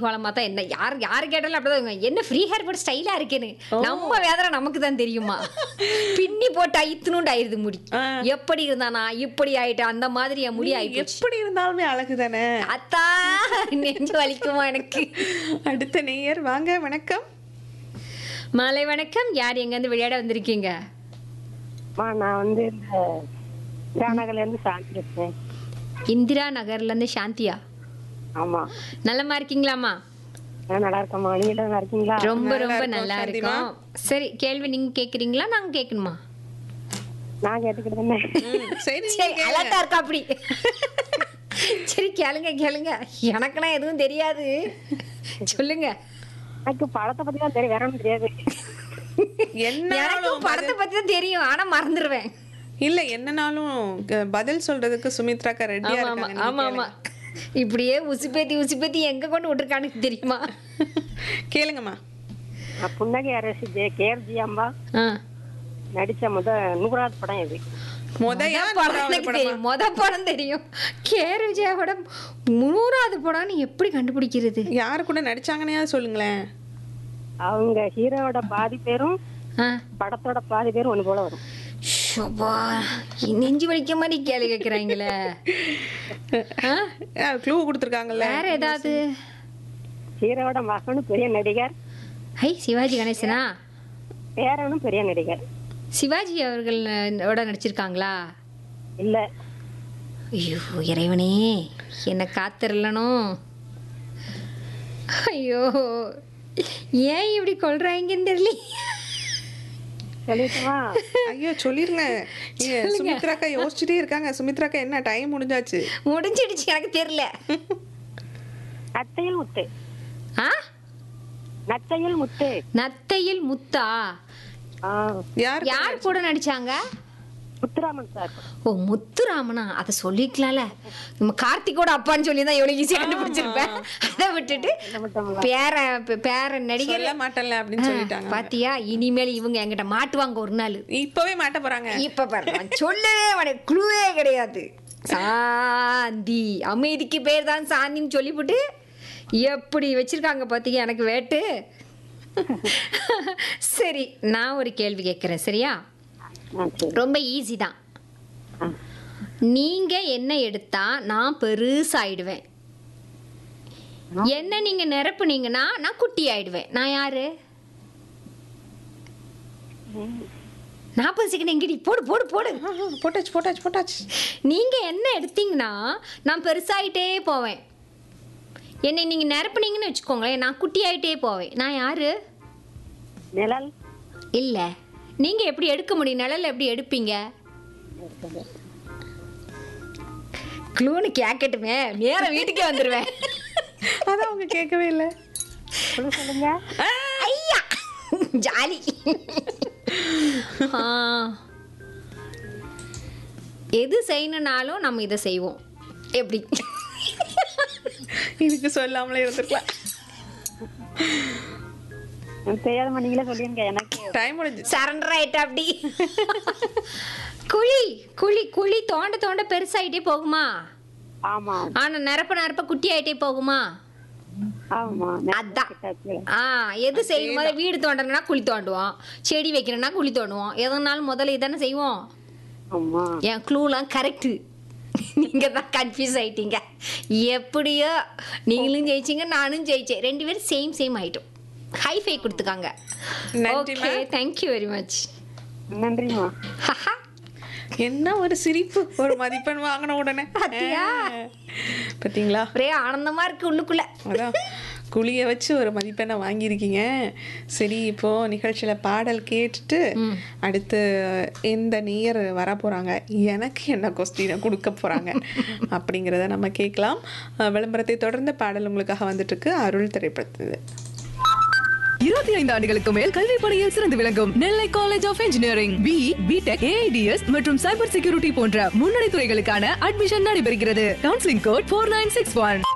கோலமா தான் என்ன யார் யார் கேட்டாலும் அப்படிதான் இருக்கும். என்ன ஃப்ரீ ஹேர் போட்டு ஸ்டைலா இருக்கேன்னு நம்ம வேதனை நமக்கு தான் தெரியுமா பின்னி போட்டு ஐத்துணுண்டு ஆயிருது முடி ஆ. எப்படி இருந்தானா இப்படி ஆயிட்டு அந்த மாதிரி என் முடி ஆயிப்போச்சு எப்படி இருந்தாலுமே அழகு தானே அத்தா நெஞ்சு வலிக்குமா எனக்கு அடுத்த நேயர் வாங்க வணக்கம் மாலை வணக்கம் யார் எங்க இருந்து விளையாட வந்திருக்கீங்க அம்மா நான் வந்து இந்த ஜானகர்ல இருந்து சாந்தி பேசுறேன் இந்திரா நகர்ல இருந்து சாந்தியா ஆமா நல்லமா இருக்கீங்களாம்மா நான் நல்லா இருக்கேம்மா நீங்க நல்லா இருக்கீங்களா ரொம்ப நல்லா ரொம்ப இருக்கோம், நல்லா சாந்திமா. இருக்கும் சரி கேள்வி நீங்க கேக்குறீங்களா நாங்க கேட்கணுமா நான் கேட்டுக்கிட்டு இருந்தேன் ம், சரி சரி நீங்க அலர்ட்டா இருக்கா அப்படி சரி கேளுங்க கேளுங்க எனக்குனா எதுவும் தெரியாது சொல்லுங்க எனக்கு பழத்தை பத்தி தான் தெரியும் வேற ஒன்றும் தெரியாது என்னாலும் எனக்கும் படத்தை பத்தி தான் தெரியும் ஆனா மறந்துடுவேன் இல்ல என்னனாலும் க- பதில் சொல்றதுக்கு சுமித்ராக்கா ரெடியா ஆமா ஆமா இருக்காங்க ஆமா ஆமா இப்படியே உசுப்பேத்தி உசுப்பேத்தி எங்க கொண்டு விட்டுருக்கான்னு தெரியுமா கேளுங்கம்மா நான் புன்னகை அரசு ஜே கேர்ஜி அம்பா ஆ. நடிச்ச முத நூறாவது படம் இது மொதையா மொத படம் நூறாவது எனக்கு படமா? தெரியும் மொத படம் தெரியும் கேர் விஜயா படம் நூறாவது படம்னு எப்படி கண்டுபிடிக்கிறது யாரு கூட நடிச்சாங்கன்னு சொல்லுங்களேன் அவங்க ஹீரோவோட பாதி பேரும் ஆ. படத்தோட பாதி பேரும் ஒண்ணு போல வரும் ஷோபா, நெஞ்சு வலிக்க மாதிரி கேள்வி கேட்குறாங்களே க்ளூ கொடுத்துருக்காங்கல்ல வேற ஏதாவது ஹீரோவோட மகனும் பெரிய நடிகர் ஐ சிவாஜி கணேசனா பேரனும் பெரிய நடிகர் சிவாஜி அவர்களோட நடிச்சிருக்காங்களா இல்ல ஐயோ இறைவனே என்னை காத்திரலனும் ஐயோ ஏன் இப்படி கொள்றாங்கன்னு தெரியல சொல்லிட்டுமா ஐயோ சொல்லிருங்க நீங்க சுமித்ராக்கா யோசிச்சுட்டே இருக்காங்க சுமித்ராக்கா என்ன டைம் முடிஞ்சாச்சு முடிஞ்சிடுச்சு எனக்கு தெரியல நத்தையில் முத்து ஆ நத்தையில் முத்து நத்தையில் முத்தா ஆ, யார் யார் கூட நடிச்சாங்க முத்துராமன் சார் ஓ முத்துராமனா அதை சொல்லிக்கலாம்ல நம்ம கார்த்திகோட அப்பான்னு சொல்லி தான் எவ்வளவு ஈஸியா கண்டுபிடிச்சிருப்பேன் அதை விட்டுட்டு பேர பேர நடிகர் சொல்ல மாட்டேன்ல அப்படின்னு சொல்லிட்டாங்க பாத்தியா இனிமேல் இவங்க என்கிட்ட மாட்டுவாங்க ஒரு நாள் இப்பவே மாட்ட போறாங்க இப்ப பாரு நான் சொல்லவே மாட்டேன் குழுவே கிடையாது சாந்தி அமைதிக்கு பேர் தான் சாந்தின்னு சொல்லிவிட்டு எப்படி வச்சிருக்காங்க பாத்தீங்க எனக்கு வேட்டு சரி நான் ஒரு கேள்வி கேட்கிறேன் சரியா ஆ, சரி ரொம்ப ஈஸி தான் ஆ. நீங்க என்ன எடுத்தா நான் பெருசாயிடுவேன் என்ன நீங்க நிரப்புனீங்கன்னா நான் குட்டி ஆயிடுவேன் நான் யாரு நாற்பது செகண்ட் எங்கடி போடு போடு போடு ஆ, ஆ, போட்டாச்சு போட்டாச்சு போட்டாச்சு நீங்க என்ன எடுத்தீங்கன்னா நான் பெருசாயிட்டே போவேன் என்னை நீங்க நிரப்புனீங்கன்னு வச்சுக்கோங்களேன் நான் குட்டி ஆயிட்டே போவேன் நான் யாரு நிழல் இல்ல நீங்க எப்படி எடுக்க முடியும் நிழல் எப்படி எடுப்பீங்க க்ளூன்னு கேட்கட்டுமே நேரம் வீட்டுக்கே வந்துருவேன் அதான் அவங்க கேட்கவே இல்லை சொல்லு சொல்லுங்க ஐயா ஜாலி ஆ. எது செய்யணும்னாலும் நம்ம இதை செய்வோம் எப்படி இதுக்கு சொல்லாமலே இருந்திருக்கலாம் எனக்கு தெரியாத நீங்களே சொல்லிருங்க எனக்கு டைம் முடிஞ்சு சரண்டர் ஆயிட்டா அப்படி குழி குழி குழி தோண்ட தோண்ட பெருசாயிட்டே போகுமா ஆமா ஆனா நிரப்ப நிரப்ப குட்டி ஆயிட்டே போகுமா ஆமா அதான் ஆ எது செய்யும் போது வீடு தோண்டணும்னா குழி தோண்டுவோம் செடி வைக்கணும்னா குழி தோண்டுவோம் எதனாலும் முதல்ல இதானே செய்வோம் ஆமா என் க்ளூலாம் கரெக்டு நீங்க தான் கன்ஃபியூஸ் ஆயிட்டீங்க எப்படியோ நீங்களும் ஜெயிச்சீங்க நானும் ஜெயிச்சேன் ரெண்டு பேரும் சேம் சேம் ஆயிட்டோம் ஹை ஃபை கொடுத்துக்காங்க நன்றிம்மா. ஓகே தேங்க்யூ வெரி மச் நன்றிம்மா என்ன ஒரு சிரிப்பு ஒரு மதிப்பெண் வாங்கின உடனே பாத்தியா? ஆ. பாத்தீங்களா ஒரே ஆனந்தமா இருக்கு உள்ளுக்குள்ள அதான் குழிய வச்சு ஒரு மதிப்பெண்ணை வாங்கியிருக்கீங்க சரி இப்போ நிகழ்ச்சியில பாடல் கேட்டுட்டு அடுத்து எந்த நேயர் வர போறாங்க எனக்கு என்ன கொஸ்டினை கொடுக்க போறாங்க அப்படிங்கிறத நம்ம கேட்கலாம் அஹ் விளம்பரத்தை தொடர்ந்து பாடல் உங்களுக்காக வந்துட்டு இருக்கு அருள் திரைப்படத்து இருபத்தி ஐந்து ஆண்டுகளுக்கு மேல் கல்வி பணியில் சிறந்து விளங்கும் Nellai college of engineering B BTech AIDS மற்றும் சைபர் செக்யூரிட்டி போன்ற முன்னணி துறைகளுக்கான அட்மிஷன் நடைபெறுகிறது counselling code four nine six one